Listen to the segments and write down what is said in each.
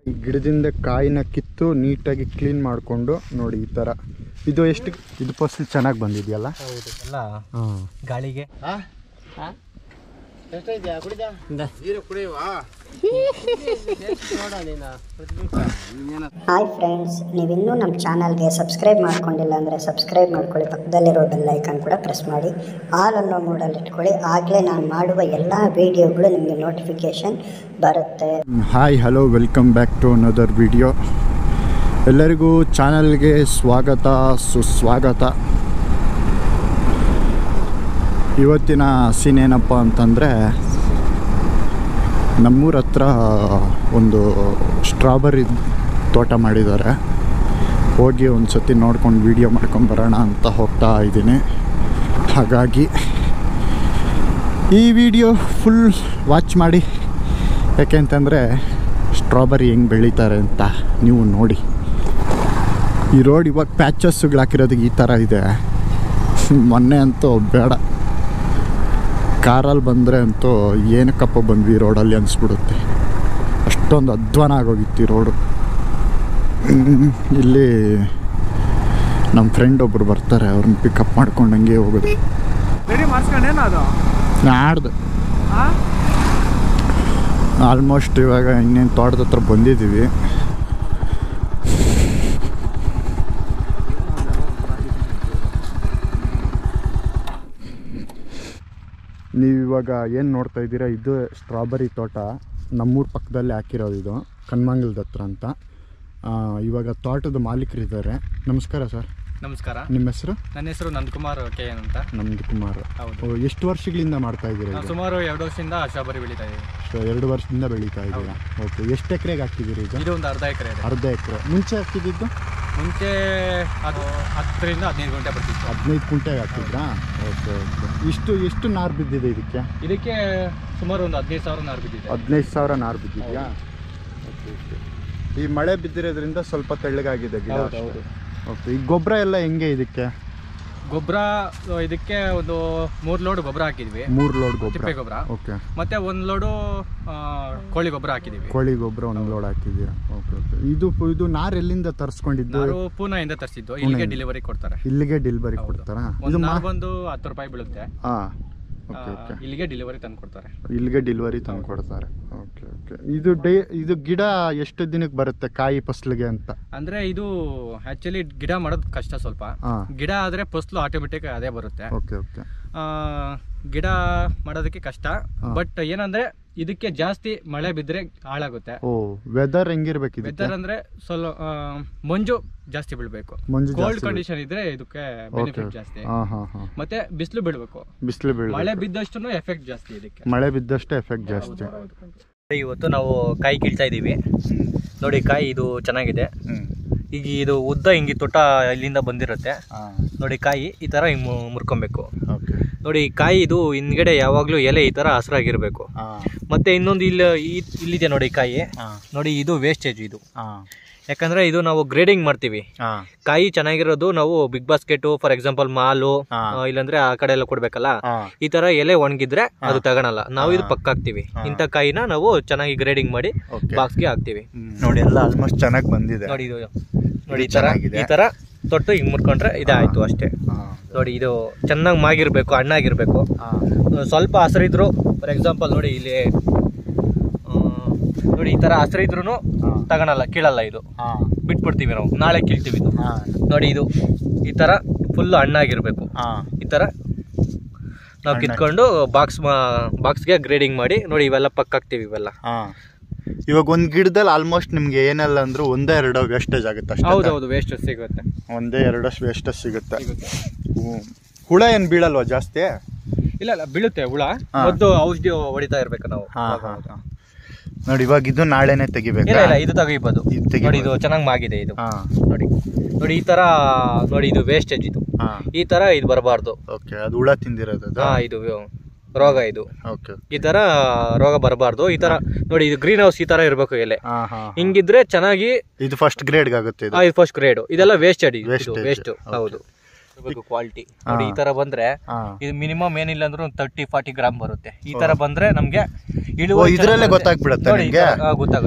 ಈ ಗಿಡದಿಂದ ಕಾಯಿನ ಕಿತ್ತು ನೀಟಾಗಿ ಕ್ಲೀನ್ ಮಾಡಿಕೊಂಡು ನೋಡಿ ಈ ಥರ ಇದು ಎಷ್ಟು ಇದು ಫಸಲು ಚೆನ್ನಾಗಿ ಬಂದಿದೆಯಲ್ಲ ಹೌದು ಎಲ್ಲ ಹಾಂ ಗಾಳಿಗೆ ಹಾಯ್ ಫ್ರೆಂಡ್ಸ್ ನೀವಿನ್ನೂ ನಮ್ಮ ಚಾನಲ್ಗೆ ಸಬ್ಸ್ಕ್ರೈಬ್ ಮಾಡ್ಕೊಂಡಿಲ್ಲ ಅಂದರೆ ಸಬ್ಸ್ಕ್ರೈಬ್ ಮಾಡ್ಕೊಳ್ಳಿ ಪಕ್ಕದಲ್ಲಿರೋ ಬೆಲ್ ಐಕಾನ್ ಕೂಡ ಪ್ರೆಸ್ ಮಾಡಿ ಆಲ್ ಅನ್ನೋ ಮೋಡಲ್ಲಿ ಇಟ್ಕೊಳ್ಳಿ ಆಗಲೇ ನಾನು ಮಾಡುವ ಎಲ್ಲ ವೀಡಿಯೋಗಳು ನಿಮಗೆ ನೋಟಿಫಿಕೇಷನ್ ಬರುತ್ತೆ hi hello welcome back to another video ಎಲ್ಲರಿಗೂ ಚಾನಲ್ಗೆ ಸ್ವಾಗತ ಸುಸ್ವಾಗತ ಇವತ್ತಿನ ಸೀನ್ ಏನಪ್ಪ ಅಂತಂದರೆ ನಮ್ಮೂರ ಹತ್ರ ಒಂದು ಸ್ಟ್ರಾಬೆರಿ ತೋಟ ಮಾಡಿದ್ದಾರೆ ಹೋಗಿ ಒಂದು ಸತಿ ನೋಡ್ಕೊಂಡು ವೀಡಿಯೋ ಮಾಡ್ಕೊಂಡು ಬರೋಣ ಅಂತ ಹೋಗ್ತಾ ಇದ್ದೀನಿ ಹಾಗಾಗಿ ಈ ವಿಡಿಯೋ ಫುಲ್ ವಾಚ್ ಮಾಡಿ ಯಾಕೆಂತಂದರೆ ಸ್ಟ್ರಾಬೆರಿ ಹೆಂಗೆ ಬೆಳೀತಾರೆ ಅಂತ ನೀವು ನೋಡಿ ಈ ರೋಡ್ ಇವಾಗ ಪ್ಯಾಚಸ್ಸುಗಳು ಹಾಕಿರೋದಕ್ಕೆ ಈ ಥರ ಇದೆ ಮೊನ್ನೆ ಅಂತೂ ಬೇಡ ಕಾರಲ್ಲಿ ಬಂದರೆ ಅಂತೂ ಏನಕ್ಕಪ್ಪ ಬಂದ್ವಿ ಈ ರೋಡಲ್ಲಿ ಅನಿಸ್ಬಿಡುತ್ತೆ ಅಷ್ಟೊಂದು ಅಧ್ವಾನ ಆಗೋಗಿತ್ತು ಈ ರೋಡು ಹ್ಮ್, ಇಲ್ಲಿ ನಮ್ಮ ಫ್ರೆಂಡ್ ಒಬ್ಬರು ಬರ್ತಾರೆ ಅವ್ರನ್ನ ಪಿಕಪ್ ಮಾಡ್ಕೊಂಡು ಹಂಗೆ ಹೋಗೋದು ರೆಡಿ ಮಾಡಿಸ್ಕೊಂಡೇನು ಅದು ನಾಡ್ದು ಆಲ್ಮೋಸ್ಟ್ ಇವಾಗ ಇನ್ನೇನು ತೋಟದ ಹತ್ರ ಬಂದಿದ್ದೀವಿ ನೀವು ಇವಾಗ ಏನು ನೋಡ್ತಾ ಇದ್ದೀರಾ ಇದು ಸ್ಟ್ರಾಬೆರಿ ತೋಟ ನಮ್ಮೂರ ಪಕ್ಕದಲ್ಲೇ ಹಾಕಿರೋದು ಇದು ಕನ್ಮಂಗಲದ ಹತ್ರ ಅಂತ ಆ, ಇವಾಗ ತೋಟದ ಮಾಲೀಕರಿದ್ದಾರೆ ನಮಸ್ಕಾರ ಸರ್ ನಮಸ್ಕಾರ ನಿಮ್ಮ ಹೆಸರು ನನ್ನ ಹೆಸರು ನಂದಕುಮಾರ್ ಕೆ ಎನ್ ಅಂತ ನಮ್ದು ಕುಮಾರ್ ಹೌದು ಓ, ಎಷ್ಟು ವರ್ಷಗಳಿಂದ ಮಾಡ್ತಾ ಇದ್ದೀರಾ ನಾವು ಇದು? ಸುಮಾರು ಎರಡು ವರ್ಷದಿಂದ ಸ್ಟ್ರಾಬೆರಿ ಬೆಳೀತಾ ಇದ್ದೀವಿ ಸೊ ಎರಡು ವರ್ಷದಿಂದ ಬೆಳೀತಾ ಇದ್ದೀರಾ ಓಕೆ ಎಷ್ಟು ಎಕರೆಗೆ ಹಾಕಿದ್ದೀರಿ ಈಗ ಇದು ಒಂದು ಅರ್ಧ ಎಕರೆ ಇದೆ ಅರ್ಧ ಎಕರೆ ಮುಂಚೆ ಹಾಕಿದ್ದು ಮುಂಚೆ ಅದು ಹತ್ತರಿಂದ ಹದಿನೈದು ಗಂಟೆ ಬರ್ತಿತ್ತು ಹದಿನೈದು ಕುಂಟೆಗೆ ಹಾಕಿದ್ರಾ ಓಕೆ ಓಕೆ ಇಷ್ಟು ಎಷ್ಟು ನಾರು ಬಿದ್ದಿದೆ ಇದಕ್ಕೆ ಇದಕ್ಕೆ ಸುಮಾರು ಒಂದು ಹದಿನೈದು ಸಾವಿರ ನಾರು ಬಿದ್ದಿದೆ ಹದಿನೈದು ಸಾವಿರ ನಾರು ಬಿದ್ದಿದೆಯಾ ಓಕೆ ಓಕೆ ಈ ಮಳೆ ಬಿದ್ದಿರೋದ್ರಿಂದ ಸ್ವಲ್ಪ ತೆಳ್ಳಗಾಗಿದೆ ಗಿಡ ಹೌದು, ಹೌದು. ಓಕೆ ಈ ಗೊಬ್ಬರ ಎಲ್ಲ ಹೆಂಗೆ ಇದಕ್ಕೆ ಗೊಬ್ಬರ ಇದಕ್ಕೆ ಒಂದು ಮೂರು ಲೋಡ್ ಗೊಬ್ಬರ ಹಾಕಿದ್ವಿ ಮೂರು ಲೋಡ್ ತಿಪ್ಪೆ ಗೊಬ್ಬರ ಗೊಬ್ಬರ ಓಕೆ ಮತ್ತೆ ಒಂದು ಲೋಡು ಕೋಳಿ ಗೊಬ್ಬರ ಹಾಕಿದೀವಿ ಕೋಳಿ ಗೊಬ್ಬರ ಒಂದು ಲೋಡ್ ಹಾಕಿದ್ದೀರಾ ಓಕೆ ಓಕೆ ಇದು ಇದು ನಾರು ಎಲ್ಲಿಂದ ತರಿಸ್ಕೊಂಡಿದ್ದು ನಾರು ಪೂನಾಯಿಂದ ತರಿಸಿದ್ದು ಇಲ್ಲಿಗೆ ಡೆಲಿವರಿ ಕೊಡ್ತಾರೆ ಇಲ್ಲಿಗೆ ಡೆಲಿವರಿ ಹೌದು. ಕೊಡ್ತಾರಾ ಒಂದು ಇದು ಮಾ ನಾರು ಬಂದು ಹತ್ತು ರೂಪಾಯಿ ಬೀಳುತ್ತೆ ಹಾಂ ಆ, ಓಕೆ ಓಕೆ ಇಲ್ಲಿಗೆ ಡೆಲಿವರಿ ತಂದು ಕೊಡ್ತಾರೆ ಇಲ್ಲಿಗೆ ಡೆಲಿವರಿ ತಂದು ಕೊಡ್ತಾರೆ ಓಕೆ ಓಕೆ ಇದು ಡೇ ಇದು ಗಿಡ ಎಷ್ಟು ದಿನಕ್ಕೆ ಬರುತ್ತೆ ಕಾಯಿ ಫಸಲಿಗೆ ಅಂತ ಅಂದ್ರೆ ಇದು ಆಕ್ಚುಲಿ ಗಿಡ ಮಾಡೋದು ಕಷ್ಟ ಸ್ವಲ್ಪ ಹಾಂ ಗಿಡ ಆದ್ರೆ ಫಸ್ಲು ಆಟೋಮೆಟಿಕ್ ಅದೇ ಬರುತ್ತೆ ಓಕೆ ಓಕೆ ಆ, ಗಿಡ ಮಾಡೋದಕ್ಕೆ ಕಷ್ಟ ಹಾ. ಬಟ್ ಏನಂದ್ರೆ ಇದಕ್ಕೆ ಜಾಸ್ತಿ ಮಳೆ ಬಿದ್ರೆ ಹಾಳಾಗುತ್ತೆ ಓ ವೆದರ್ ಹೆಂಗಿರ್ಬೇಕು ಇದಕ್ಕೆ ವೆದರ್ ಅಂದ್ರೆ ಸ್ವಲ್ಪ ಆ, ಮಂಜು ಜಾಸ್ತಿ ಬೀಳ್ಬೇಕು ಮಂಜು ಕೋಲ್ಡ್ ಜಾಸ್ತಿ ಕಂಡೀಷನ್ ಇದ್ರೆ ಇದಕ್ಕೆ ಓಕೆ ಬೆನಿಫಿಟ್ ಜಾಸ್ತಿ ಹಾಂ ಹಾಂ ಹಾಂ ಮತ್ತೆ ಬಿಸಿಲು ಬೀಳ್ಬೇಕು ಬಿಸಿಲು ಬೀಳ ಮಳೆ ಬಿದ್ದಷ್ಟು ಎಫೆಕ್ಟ್ ಜಾಸ್ತಿ ಇದಕ್ಕೆ ಮಳೆ ಬಿದ್ದಷ್ಟೇ ಎಫೆಕ್ಟ್ ಜಾಸ್ತಿ ಇವತ್ತು ನಾವು ಕಾಯಿ ಕೀಳ್ತಾ ಇದೀವಿ ನೋಡಿ ಕಾಯಿ ಇದು ಚೆನ್ನಾಗಿದೆ ಈಗ ಇದು ಉದ್ದ ಹಿಂಗೆ ತೋಟ ಇಲ್ಲಿಂದ ಬಂದಿರುತ್ತೆ ಹಾಂ ನೋಡಿ ಕಾಯಿ ಈ ತರ ಹಿಂಗ್ ಮು- ಮುರ್ಕೊಬೇಕು ಓಕೆ ನೋಡಿ ಈ ಕಾಯಿ ಇದು ಹಿಂದ್ಗಡೆ ಯಾವಾಗ್ಲೂ ಎಲೆ ಈ ತರ ಹಸ್ರಾಗಿರ್ಬೇಕು ಹಾಂ ಮತ್ತೆ ಇನ್ನೊಂದು ಇಲ್ಲಿ ಈ- ಇಲ್ಲಿದೆ ನೋಡಿ ಕಾಯಿ ಹಾಂ ನೋಡಿ ಇದು ವೇಸ್ಟೇಜ್ ಇದು ಹಾಂ ಯಾಕಂದ್ರೆ ಇದು ನಾವು ಗ್ರೇಡಿಂಗ್ ಮಾಡ್ತೀವಿ ಹಾಂ ಕಾಯಿ ಚೆನ್ನಾಗಿರೋದು ನಾವು ಬಿಗ್ ಬಾಸ್ಕೆಟ್ ಫಾರ್ ಎಕ್ಸಾಂಪಲ್ ಮಾಲು ಹಾ. ಆ, ಇಲ್ಲಾಂದ್ರೆ ಆ ಕಡೆ ಎಲ್ಲ ಕೊಡ್ಬೇಕಲ್ಲ ಹಾಂ ಈ ತರ ಎಲೆ ಒಣಗಿದ್ರೆ ಅದು ತಗೊಳಲ್ಲ ನಾವು ಇದು ಹಾ. ಪಕ್ಕ ಹಾಕ್ತಿವಿ ಹಾ. ಇಂಥ ಕಾಯಿನ ನಾವು ಚೆನ್ನಾಗಿ ಗ್ರೇಡಿಂಗ್ ಮಾಡಿ ಓಕೆ ಬಾಕ್ಸ್ಗೆ ಹಾಕ್ತಿವಿ ನೋಡಿ ಎಲ್ಲ ಆಲ್ಮೋಸ್ಟ್ ಚೆನ್ನಾಗಿ ಬಂದಿದೆ ನೋಡಿ ಇದು ನೋಡಿ ಈ ತರ ಚೆನ್ನಾಗಿದೆ. ಈ ತರ ತೊಟ್ಟು ಹಿಂಗ್ ಮುರ್ಕೊಂಡ್ರೆ ಇದೇ ಆಯ್ತು ಅಷ್ಟೇ ಹಾಂ ನೋಡಿ ಇದು ಚೆನ್ನಾಗಿ ಮಾಗಿರ್ಬೇಕು ಹಣ್ಣಾಗಿರ್ಬೇಕು ಹಾಂ ಸ್ವಲ್ಪ ಹಸಿರಿದ್ರು ಫಾರ್ ಎಕ್ಸಾಂಪಲ್ ನೋಡಿ ಇಲ್ಲಿ ಆ, ನೋಡಿ ಈ ತರ ಹಸಿರಿದ್ರು ಹಾಂ ತಗೊಳಲ್ಲ ಕೀಳಲ್ಲ ಇದು ಹಾಂ ಬಿಟ್ಬಿಡ್ತೀವಿ ನಾವು ನಾಳೆ ಕೀಳ್ತೀವಿ ಇದು ಹಾಂ ನೋಡಿ ಇದು ಈ ತರ ಫುಲ್ ಹಣ್ಣಾಗಿರ್ಬೇಕು ಹಾಂ ಈ ತರ ನಾವು ಹಣ್ಣಾಗಿ- ಕಿತ್ಕೊಂಡು ಬಾಕ್ಸ್ ಬಾಕ್ಸ್ಗೆ ಗ್ರೇಡಿಂಗ್ ಮಾಡಿ ನೋಡಿ ಇವೆಲ್ಲ ಪಕ್ಕ ಹಾಕ್ತಿವಿ ಇವೆಲ್ಲ ಹಾಂ ಇವಾಗ ಒಂದು ಗಿಡದಲ್ಲಿ ಆಲ್ಮೋಸ್ಟ್ ನಿಮ್ಗೆ ಏನೆಲ್ಲ ಅಂದ್ರೂ ಒಂದೇ ಎರಡೋ ವೇಸ್ಟೇಜ್ ಆಗುತ್ತೆ ಅಷ್ಟೇ ಹೌದೌದು ವೇಸ್ಟ್ ಸಿಗುತ್ತೆ ಒಂದೇ ಎರಡಷ್ಟು ವೇಸ್ಟೇಜ್ ಸಿಗುತ್ತೆ ಹ್ಮ್. ಹುಳ ಏನು ಬೀಳಲ್ವಾ ಜಾಸ್ತಿ ಇಲ್ಲ ಇಲ್ಲ ಬೀಳುತ್ತೆ ಹುಳ ಹಾ. ಮೊದ್ಲು ಔಷಧಿ ಹೊಡಿತಾ ಇರ್ಬೇಕು ನಾವು ಹಾಂ ಆವಾಗ ಹಾಂ ಆವಾಗ. ನೋಡಿ ಇವಾಗ ಇದು ನಾಳೆನೆ ಇಲ್ಲ ತೆಗಿಬೇಕಾ ಇಲ್ಲ ಇದು ತೆಗಿಬೋದು ಇದು ತೆಗಿಬೋದು. ನೋಡಿ ಇದು ಚೆನ್ನಾಗಿ ಮಾಗಿದೆ ಇದು ಹಾಂ ನೋಡಿ ನೋಡಿ ಈ ತರ ನೋಡಿ ಇದು ವೇಸ್ಟೇಜ್ ಇದು ಹಾಂ ಈ ತರ ಇದು ಬರಬಾರ್ದು ಓಕೆ ಅದು ಹುಳ ತಿಂದಿರೋದು ಅದು ಹಾ ಇದು ರೋಗ ಇದು ಓಕೆ ಈ ತರ ರೋಗ ಬರಬಾರ್ದು ಈ ತರ ನೋಡಿ ಇದು ಗ್ರೀನ್ ಹೌಸ್ ಈ ತರ ಇರ್ಬೇಕು ಎಲೆ ಹಾಂ ಹಾಂ ಹಿಂಗಿದ್ರೆ ಚೆನ್ನಾಗಿ ಇದು ಫಸ್ಟ್ ಗ್ರೇಡ್ಗೆ ಆಗುತ್ತೆ ಇದು ಆ, ಇದು ಫಸ್ಟ್ ಗ್ರೇಡ್ ಇದೆಲ್ಲ ವೇಸ್ಟ್ ಅಡಿ Wastage, ವೇಸ್ಟ್ okay. ಹೌದು ಕ್ವಾಲಿಟಿ ನೋಡಿ ಈ ತರ ಬಂದ್ರೆ ಹಾಂ ಇದು ಮಿನಿಮಮ್ ಏನಿಲ್ಲ ಅಂದ್ರೂ ತರ್ಟಿ ಫಾರ್ಟಿ ಗ್ರಾಮ್ ಬರುತ್ತೆ ಈ ತರ ಬಂದ್ರೆ ನಮ್ಗೆ ಓ, ಇಳುವರಿ ಇದ್ರಲ್ಲೇ ಚೆನ್ನಾಗ್ ಬರುತ್ತೆ. ಗೊತ್ತಾಗ್ಬಿಡುತ್ತಾ ನೋಡಿ, ಈ ನಿಮ್ಗೆ? ತರ, ಆ, ಗೊತ್ತಾಗುತ್ತೆ ಓ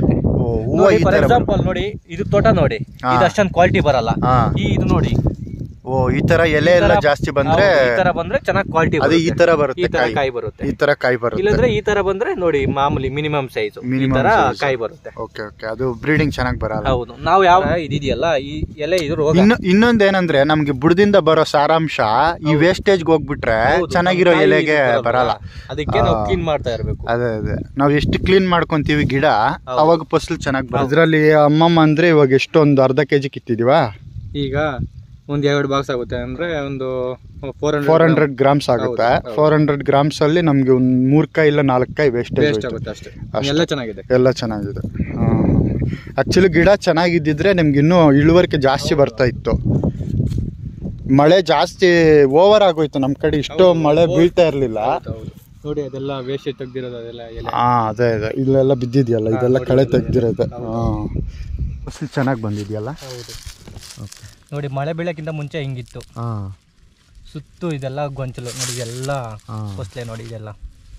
ಹೂವು ಈ ಫಾರ್ ತರ ಎಕ್ಸಾಂಪಲ್ ನೋಡಿ ಇದು ತೋಟ ನೋಡಿ ಹಾ. ಇದು ಅಷ್ಟೊಂದು ಕ್ವಾಲಿಟಿ ಬರಲ್ಲ ಹಾ. ಈ ಇದು ನೋಡಿ ಓ ಈ ತರ ಎಲೆ ಎಲ್ಲ ಜಾಸ್ತಿ ಬಂದ್ರೆ ಹೌದು, ಈ ತರ ಬಂದ್ರೆ ಚೆನ್ನಾಗಿ ಕ್ವಾಲಿಟಿ ಅದು ಈ ತರ ಬರುತ್ತೆ ಈ ತರ ಕಾಯಿ. ಕಾಯಿ ಬರುತ್ತೆ ಈ ತರ ಕಾಯಿ ಬರುತ್ತೆ ಇಲ್ಲಾಂದ್ರೆ ಈ ತರ ಬಂದ್ರೆ ನೋಡಿ ಮಾಮೂಲಿ ಮಿನಿಮಮ್ ಸೈಜ್ ಈ Minimum ತರ size. ಕಾಯಿ ಬರುತ್ತೆ ಓಕೆ ಓಕೆ ಅದು ಬ್ರೀಡಿಂಗ್ ಚೆನ್ನಾಗಿ ಬರಲ್ಲ ಹೌದು ನಾವು ಯಾವ ಇದಿದೆಯಲ್ಲ ಈ ಎಲೆ ಇದು ರೋಗ ಇನ್ನು ಇನ್ನೊಂದೇನಂದ್ರೆ ನಮ್ಗೆ ಬುಡದಿಂದ ಬರೋ ಸಾರಾಂಶ ಈ ವೇಸ್ಟೇಜ್ ಹೋಗ್ಬಿಟ್ರೆ ಹೌದು, ಚೆನ್ನಾಗಿರೋ ಕಾಯಿ ಎಲೆಗೆ ಇದು ಬರಲ್ಲ ಅದಕ್ಕೆ ನಾವು ಆ. ಕ್ಲೀನ್ ಮಾಡ್ತಾ ಇರ್ಬೇಕು ಅದೇ ಅದೇ ನಾವ್ ಎಷ್ಟು ಕ್ಲೀನ್ ಮಾಡ್ಕೊಂತೀವಿ ಗಿಡ ಹೌದು. ಅವಾಗ ಫಸಲು ಚೆನ್ನಾಗಿ ಬರುತ್ತೆ ಇದ್ರಲ್ಲಿ ಅಮ್ಮಮ್ಮ ಅಂದ್ರೆ ಇವಾಗ ಎಷ್ಟೊಂದು ಅರ್ಧ ಕೆಜಿ ಕಿತ್ತಿದೀವಾ ಈಗ ಒಂದ್ ಎರಡು ಬಾಕ್ಸ್ ಆಗುತ್ತೆ ಅಂದ್ರೆ ಒಂದು ಫೋರ್ ಫೋರ್ ಹಂಡ್ರೆಡ್ ಗ್ರಾಮ್ಸ್ ಆಗುತ್ತೆ ಹೌದು, ಹೌದು. ಫೋರ್ ಹಂಡ್ರೆಡ್ ಗ್ರಾಮ್ಸ್ ಅಲ್ಲಿ ನಮ್ಗೆ ಒಂದ್ ಮೂರ್ ಕಾಯಿ ಇಲ್ಲ ನಾಲ್ಕು ಕಾಯಿ ವೇಸ್ಟೇಜ್ ವೇಸ್ಟ್ ಆಗುತ್ತೆ ಅಷ್ಟೇ ಅಷ್ಟೇ. ಎಲ್ಲ ಚೆನ್ನಾಗಿದೆ ಎಲ್ಲ ಚೆನ್ನಾಗಿದೆ ಆಕ್ಚುಲಿ ಗಿಡ ಚೆನ್ನಾಗಿದ್ದಿದ್ರೆ ನಿಮ್ಗೆ ಇನ್ನೂ ಇಳುವರಿಕೆ ಜಾಸ್ತಿ ಬರ್ತಾ ಇತ್ತು ಮಳೆ ಜಾಸ್ತಿ ಓವರ್ ಆಗೋಯ್ತು ನಮ್ ಕಡೆ ಇಷ್ಟು ಹೌದು, ಮಳೆ ಹೌದು. ಬೀಳ್ತಾ ಇರ್ಲಿಲ್ಲ ಹೌದು. ನೋಡಿ ಅದೆಲ್ಲ ವೇಸ್ಟ್ ತೆಗ್ದಿರೋದು ಅದೆಲ್ಲ ಎಲೆ ಹಾ ಅದೇ ಅದೇ ಇಲ್ಲೆಲ್ಲ ಬಿದ್ದಿದ್ಯಲ್ಲ ಹಾ, ಇದೆಲ್ಲ ನೋಡಿ ಕಳೆ ಇದೆಲ್ಲ ತೆಗ್ದಿರೋದು ಹೌದು. ಹಾ ಫಸಲು ಚೆನ್ನಾಗಿ ಬಂದಿದ್ಯಲ್ಲ ಹೌದು ನೋಡಿ ಮಳೆ ಬೀಳಕ್ಕಿಂತ ಮುಂಚೆ ಹಿಂಗಿತ್ತು ಹಾ ಸುತ್ತು ಇದೆಲ್ಲ ಗೊಂಚಲು ನೋಡಿ ಇದೆಲ್ಲ ಹಾ. ಫಸ್ಲೆ ನೋಡಿ ಇದೆಲ್ಲ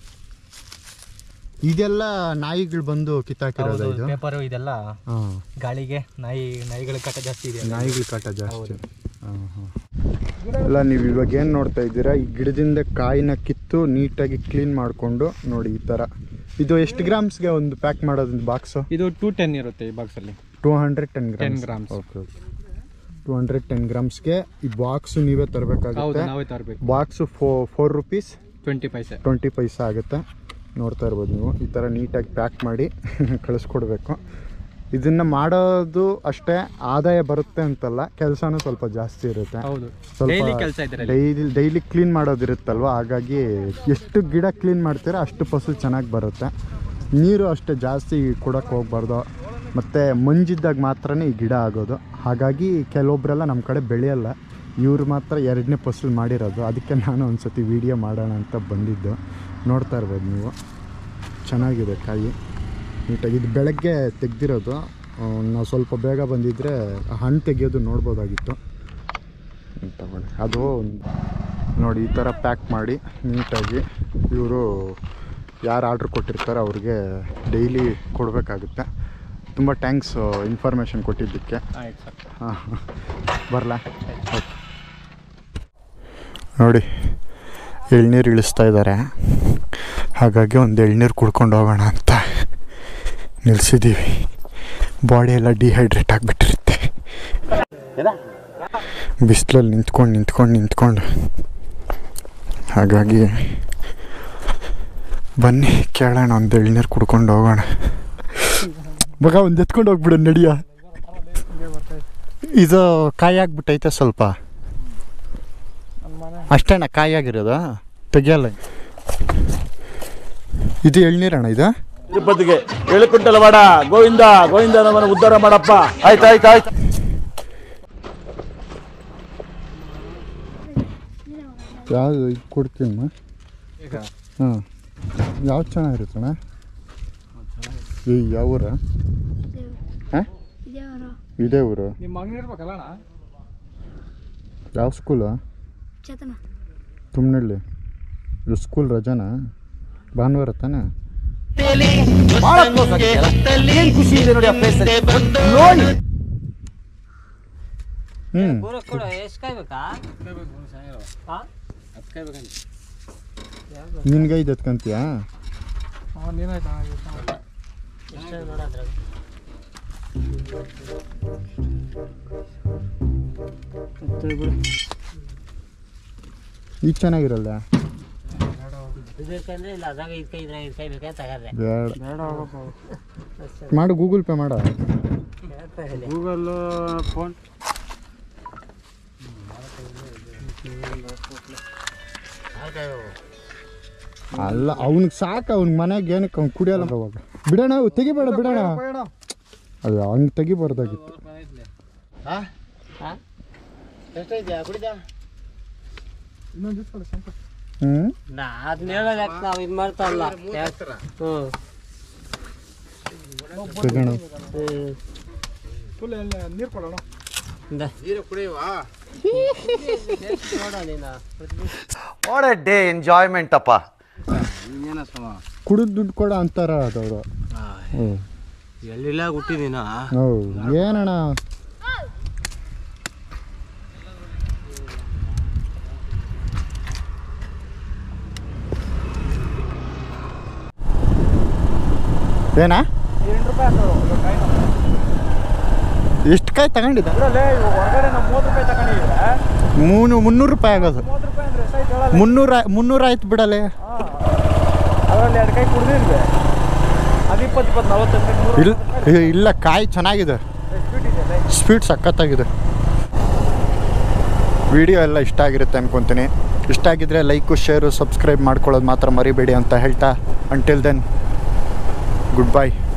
ಇದೆಲ್ಲ ನಾಯಿಗಳು ಬಂದು ಕಿತ್ತಾಕಿರೋದು ಇದು ಪೇಪರ್ ಇದೆಲ್ಲ ಹಾ ಗಾಳಿಗೆ ನಾಯಿ ನಾಯಿಗಳ ಕಾಟ ಜಾಸ್ತಿ ಇದೆ ನಾಯಿಗಳ ಕಾಟ ಜಾಸ್ತಿ ಹೌದು. ಹಾ, ಹಾ. ಎಲ್ಲ ನೀವು ಇವಾಗ ಏನು ನೋಡ್ತಾ ಇದ್ದೀರಾ ಈ ಗಿಡದಿಂದ ಕಾಯಿನ ಕಿತ್ತು ನೀಟಾಗಿ ಕ್ಲೀನ್ ಮಾಡಿಕೊಂಡು ನೋಡಿ ಈ ಥರ ಇದು ಎಷ್ಟು ಗ್ರಾಮ್ಸ್ಗೆ ಒಂದು ಪ್ಯಾಕ್ ಮಾಡೋದು ಬಾಕ್ಸು ಇದು ಟೂ ಟೆನ್ ಇರುತ್ತೆ ಈ ಬಾಕ್ಸ್ ಅಲ್ಲಿ two hundred ten grams grams. Okay okay two hundred ten ಗ್ರಾಮ್ಸ್ಗೆ ಈ ಬಾಕ್ಸು ನೀವೇ ಹೌದು ತರಬೇಕಾಗುತ್ತೆ ನಾವೇ ತರಬೇಕು box four four rupees twenty paise twenty paisa ಆಗುತ್ತೆ ನೋಡ್ತಾ ಇರ್ಬೋದು ನೀವು ಈ ಥರ ನೀಟಾಗಿ ಪ್ಯಾಕ್ ಮಾಡಿ ಕಳಿಸ್ಕೊಡ್ಬೇಕು ಇದನ್ನು ಮಾಡೋದು ಅಷ್ಟೇ ಆದಾಯ ಬರುತ್ತೆ ಅಂತಲ್ಲ ಕೆಲಸನೂ ಸ್ವಲ್ಪ ಜಾಸ್ತಿ ಇರುತ್ತೆ ಹೌದು ಸ್ವಲ್ಪ ಡೈಲಿ ಕೆಲಸ ಇದ್ರೆ ಡೈಲಿ ಡೈಲಿ ಕ್ಲೀನ್ ಮಾಡೋದಿರುತ್ತಲ್ವ ಹಾಗಾಗಿ ಎಷ್ಟು ಗಿಡ ಕ್ಲೀನ್ ಮಾಡ್ತೀರಾ ಅಷ್ಟು ಫಸಲು ಚೆನ್ನಾಗಿ ಬರುತ್ತೆ ನೀರು ಅಷ್ಟೇ ಜಾಸ್ತಿ ಕೊಡೋಕ್ಕೆ ಹೋಗ್ಬಾರ್ದು ಮತ್ತು ಮಂಜಿದ್ದಾಗ ಮಾತ್ರನೇ ಈ ಗಿಡ ಆಗೋದು ಹಾಗಾಗಿ ಕೆಲವೊಬ್ಬರೆಲ್ಲ ನಮ್ಮ ಕಡೆ ಬೆಳೆಯಲ್ಲ ಇವ್ರು ಮಾತ್ರ ಎರಡನೇ ಫಸಲು ಮಾಡಿರೋದು ಅದಕ್ಕೆ ನಾನು ಒಂದು ಸತಿ ವೀಡಿಯೋ ಮಾಡೋಣ ಅಂತ ಬಂದಿದ್ದು ನೋಡ್ತಾ ಇರ್ಬೋದು ನೀವು ಚೆನ್ನಾಗಿದೆ ಕಾಯಿ ನೀಟಾಗಿ ಇದು ಬೆಳಗ್ಗೆ ತೆಗ್ದಿರೋದು ನಾವು ಸ್ವಲ್ಪ ಬೇಗ ಬಂದಿದ್ದರೆ ಹಣ್ಣು ತೆಗಿಯೋದು ನೋಡ್ಬೋದಾಗಿತ್ತು ತಗೊಳ್ಳಿ ಅದು ಒಂದು ನೋಡಿ ಈ ಥರ ಪ್ಯಾಕ್ ಮಾಡಿ ನೀಟಾಗಿ ಇವರು ಯಾರು ಆರ್ಡ್ರ್ ಕೊಟ್ಟಿರ್ತಾರೆ ಅವ್ರಿಗೆ ಡೈಲಿ ಕೊಡಬೇಕಾಗುತ್ತೆ ತುಂಬ ಟ್ಯಾಂಕ್ಸ್ ಇನ್ಫಾರ್ಮೇಷನ್ ಕೊಟ್ಟಿದ್ದಕ್ಕೆ ಆಯ್ತು ಸರ್ ಹಾಂ ಬರಲಾ ನೋಡಿ ಎಳ್ನೀರು ಇಳಿಸ್ತಾ ಇದ್ದಾರೆ ಹಾಗಾಗಿ ಒಂದು ಎಳ್ನೀರು ಕುಡ್ಕೊಂಡು ಹೋಗೋಣ ಅಂತ ನಿಲ್ಲಿಸಿದ್ದೀವಿ ಬಾಡಿ ಎಲ್ಲ ಡಿಹೈಡ್ರೇಟ್ ಆಗಿಬಿಟ್ಟಿರುತ್ತೆ ಬಿಸಿಲಲ್ಲಿ ನಿಂತ್ಕೊಂಡು ನಿಂತ್ಕೊಂಡು ನಿಂತ್ಕೊಂಡು ಹಾಗಾಗಿ ಬನ್ನಿ ಕೇಳೋಣ ಒಂದು ಎಳ್ನೀರು ಕುಡ್ಕೊಂಡು ಹೋಗೋಣ ಮಗ ಒಂದು ಎತ್ಕೊಂಡು ಹೋಗ್ಬಿಡು ನಡಿಯ ಇದು ಕಾಯಿ ಆಗ್ಬಿಟ್ಟೈತೆ ಸ್ವಲ್ಪ ಅಷ್ಟೇನ ಕಾಯಿ ಆಗಿರೋದು ತೆಗಿಯಲ್ಲ ಇದು ಎಳ್ನೀರಣ್ಣ ಇದು ತಿರುಪತಿಗೆ ಏಳು ಕ್ವಿಂಟಲ್ ವಾಡ ಗೋವಿಂದ ಗೋವಿಂದ ನಮ್ಮನ್ನು ಉದ್ಧಾರ ಮಾಡಪ್ಪ ಆಯ್ತು ಆಯ್ತು ಆಯ್ತು ಯಾವುದು ಇದು ಕೊಡ್ತೀನಿ ಹಾಂ ಯಾವ್ದು ಚೆನ್ನಾಗಿರುತ್ತಣ್ಣ ಈ ಯಾವ ಊರ ಹಾಂ ಇದೇ ಊರು ನಿಮ್ಮ ಮಗನ ಇರ್ಬೇಕಲ್ಲ ಯಾವ ಸ್ಕೂಲು ಚೇತನ ತುಮ್ನಳ್ಳಿ ಇದು ಸ್ಕೂಲ್ ರಜಾನಾ ಭಾನುವಾರ ತಾನೇ ಖುಷಿ ಇದೆ ನೋಡಿ ಆ place ಅಲ್ಲಿ. ನೋಡಿ ಹ್ಞೂ ನಿನ್ಗೆ ಇದು ಎತ್ಕೊಂತೀಯಾ ಇದು ಚೆನ್ನಾಗಿರಲ್ಲ ಬೇಡ ಮಾಡು ಗೂಗಲ್ ಪೇ ಮಾಡ ಗೂಗಲ್ ಫೋನ್ ಅಲ್ಲ ಅವ್ನಿಗೆ ಸಾಕು ಅವ್ನಿಗೆ ಮನೆಗೆ ಏನಕ್ಕೆ ಅವ್ನು ಕುಡಿಯಲ್ಲ ಅವಾಗ ಬಿಡೋಣ ಅವು ತೆಗಿಬೇಡ ಬಿಡೋಣ ಅದು ಹಂಗೆ ತೆಗಿಬಾರ್ದಾಗಿತ್ತು ಹ್ಞೂ ಅದನ್ನ ಹೇಳೋದಕ್ಕೆ ನಾವು ಇದು ಮಾಡ್ತಾರಲ್ಲ ಹ್ಞೂ ತೆಗೋಣ ನೋಡ ನೀನು ವಾಟ್ ಎ ಡೇ ಎಂಜಾಯ್ಮೆಂಟ್ ಅಪ್ಪ ಕುಡಿದು ದುಡ್ಡು ಕೊಡ ಅಂತಾರ ಅದವರು ಹ್ಞೂ ಎಲ್ಲಿಲ್ಲ ಹುಟ್ಟಿದೀನ ಓ ಏನಣ್ಣ ಏನಾ ಎಂಟು ರೂಪಾಯಿ ಎಷ್ಟು ಕಾಯಿ ತಗೊಂಡಿದ್ದ ಹೊರಗಡೆ ನಾವು ಮೂವತ್ತು ರೂಪಾಯಿ ತಗೊಂಡಿದ್ದೀವಿ ಮೂನು ಮುನ್ನೂರು ರೂಪಾಯಿ ಆಗೋದು ಮೂವತ್ತು ರೂಪಾಯಿ ಅಂದ್ರೆ ಎಷ್ಟಾಯ್ತು ಹೇಳಲ್ಲ ಮುನ್ನೂರ ಮುನ್ನೂರ ಆಯ್ತು ಬಿಡಲೆ ಅದರಲ್ಲಿ ಎರಡು ಕೈ ಕುಡ್ದಿದ್ವಿ ಅದು ಇಪ್ಪತ್ತು ಇಪ್ಪತ್ತು ನಲ್ವತ್ತು ಇಲ್ಲ ಏ, ಇಲ್ಲ ಕಾಯಿ ಚೆನ್ನಾಗಿದೆ ಸ್ವೀಟ್ ಇದೆ ಸ್ವೀಟ್ ಸಖತ್ತಾಗಿದೆ ವಿಡಿಯೋ ಎಲ್ಲ ಇಷ್ಟ ಆಗಿರುತ್ತೆ ಅನ್ಕೊತೀನಿ ಇಷ್ಟ ಆಗಿದ್ರೆ ಲೈಕು ಶೇರು ಸಬ್ಸ್ಕ್ರೈಬ್ ಮಾಡ್ಕೊಳ್ಳೋದು ಮಾತ್ರ ಮರಿಬೇಡಿ ಅಂತ ಹೇಳ್ತಾ ಅಂಟಿಲ್ ದೆನ್ ಗುಡ್ ಬೈ